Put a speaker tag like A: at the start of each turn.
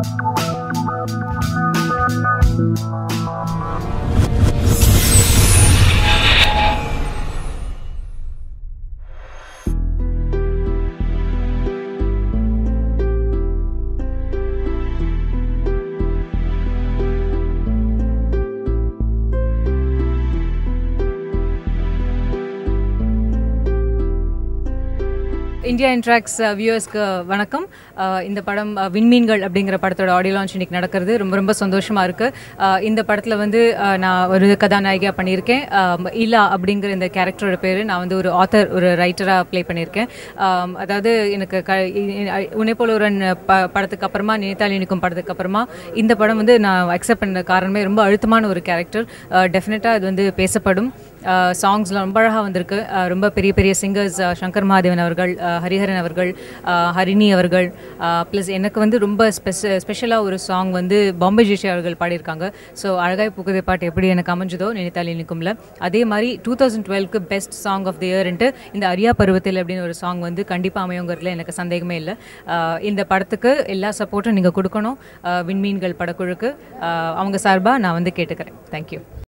A: India இன்ட்ராக்ஸ் வியூவர்ஸ்க்கு வணக்கம் அஹ் இந்த படம் அஹ், விண்மீன்கள் அப்படிங்கிற படத்தோட ஆடியோ லான்ச் இன்னைக்கு நடக்கிறது ரொம்ப ரொம்ப சந்தோஷமாக இருக்குது இந்த படத்தில் வந்து அஹ், நான் ஒரு கதாநாயகியாக பண்ணியிருக்கேன் அஹ், இலா அப்படிங்கிற இந்த கேரக்டரோட பேர் நான் வந்து ஒரு ஆத்தர் ஒரு ரைட்டராக ப்ளே பண்ணியிருக்கேன் அஹ், அதாவது எனக்கு க இ- உன்னை போல ஒரு ப படத்துக்கு அப்புறமா நினைத்தால் இனிக்கும் படத்துக்கு அப்புறமா இந்த படம் வந்து நான் அக்செப்ட் பண்ண காரணமே ரொம்ப அழுத்தமான ஒரு கேரக்டர் டெஃபினட்டாக இது வந்து பேசப்படும் சாங்ஸ்லாம் ரொம்ப அழகாக வந்திருக்கு அஹ் ரொம்ப பெரிய பெரிய சிங்கர்ஸ் சங்கர் மகாதேவன் அவர்கள் அஹ் ஹரிஹரன் அவர்கள் அஹ் ஹரிணி அவர்கள் ப்ளஸ் எனக்கு வந்து ரொம்ப ஸ்பெஷ ஸ்பெஷலாக ஒரு சாங் வந்து பாம்பே ஜெஷி அவர்கள் பாடியிருக்காங்க ஸோ அழகாய் புகுதை பாட்டு எப்படி எனக்கு அமைஞ்சதோ நினைத்தால் இனிக்கும்ல அதே மாதிரி டூ தௌசண்ட் டுவெல்க்கு பெஸ்ட் சாங் ஆஃப் தி இயர்ன்ட்டு இந்த அரியா பருவத்தில் அப்படின்னு ஒரு சாங் வந்து கண்டிப்பாக அமையுங்கிறதுல எனக்கு சந்தேகமே இல்லை அஹ் இந்த படத்துக்கு எல்லா சப்போர்ட்டும் நீங்கள் கொடுக்கணும் அஹ் விண்மீன்கள் படக்குழுக்கு அஹ் அவங்க சார்பாக நான் வந்து கேட்டுக்கிறேன் தேங்க்யூ